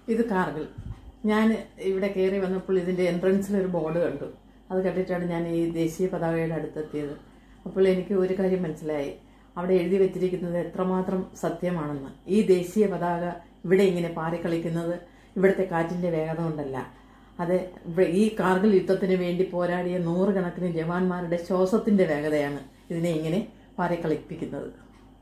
ഇത് കാർഗിൽ ഞാൻ ഇവിടെ കയറി വന്നപ്പോൾ ഇതിൻ്റെ എൻട്രൻസിൽ ഒരു ബോർഡ് കണ്ടു അത് കണ്ടിട്ടാണ് ഞാൻ ഈ ദേശീയ പതാകയുടെ അടുത്തെത്തിയത് അപ്പോൾ എനിക്ക് ഒരു കാര്യം മനസ്സിലായി അവിടെ എഴുതി വെച്ചിരിക്കുന്നത് എത്രമാത്രം സത്യമാണെന്ന് ഈ ദേശീയ പതാക ഇവിടെ ഇങ്ങനെ പാറിക്കളിക്കുന്നത് ഇവിടുത്തെ കാറ്റിൻ്റെ വേഗത കൊണ്ടല്ല അത് ഇവ- ഈ കാർഗിൽ യുദ്ധത്തിന് വേണ്ടി പോരാടിയ നൂറുകണക്കിന് ജവാന്മാരുടെ ശ്വാസത്തിന്റെ വേഗതയാണ് ഇതിനെ ഇങ്ങനെ പാറിക്കളിപ്പിക്കുന്നത്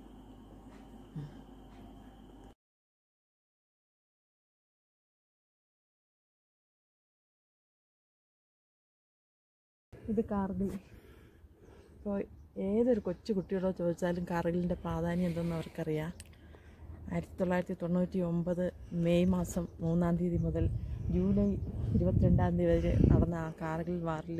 ഇത് കാർഗിൽ ഇപ്പോൾ ഏതൊരു കൊച്ചു കുട്ടിയോടോ ചോദിച്ചാലും കാർഗിലിൻ്റെ പ്രാധാന്യം എന്തെന്ന് അവർക്കറിയാം ആയിരത്തി തൊള്ളായിരത്തി തൊണ്ണൂറ്റി ഒമ്പത് മെയ് മാസം മൂന്നാം തീയതി മുതൽ ജൂലൈ ഇരുപത്തിരണ്ടാം തീയതി വരെ നടന്ന ആ കാർഗിൽ വാറിൽ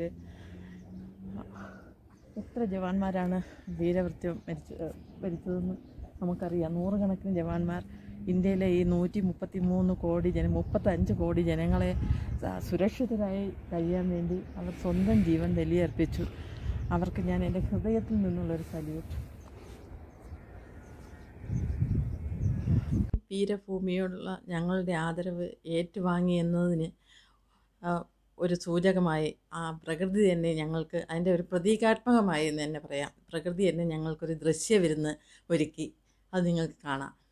എത്ര ജവാന്മാരാണ് വീരവൃത്യം മരിച്ച മരിച്ചതെന്ന് നമുക്കറിയാം നൂറുകണക്കിന് ജവാന്മാർ ഇന്ത്യയിലെ ഈ നൂറ്റി മുപ്പത്തി മൂന്ന് കോടി ജന മുപ്പത്തഞ്ച് കോടി ജനങ്ങളെ സ- സുരക്ഷിതരായി കഴിയാൻ വേണ്ടി അവർ സ്വന്തം ജീവൻ ബലിയർപ്പിച്ചു അവർക്ക് ഞാൻ എൻ്റെ ഹൃദയത്തിൽ നിന്നുള്ളൊരു സല്യൂട്ട് വീരഭൂമിയോടുള്ള ഞങ്ങളുടെ ആദരവ് ഏറ്റുവാങ്ങി എന്നതിന് ആ, ഒരു സൂചകമായി ആ പ്രകൃതി തന്നെ ഞങ്ങൾക്ക് അതിൻ്റെ ഒരു പ്രതീകാത്മകമായി എന്ന് തന്നെ പറയാം പ്രകൃതി തന്നെ ഞങ്ങൾക്കൊരു ദൃശ്യവിരുന്ന് ഒരുക്കി അത് നിങ്ങൾക്ക് കാണാം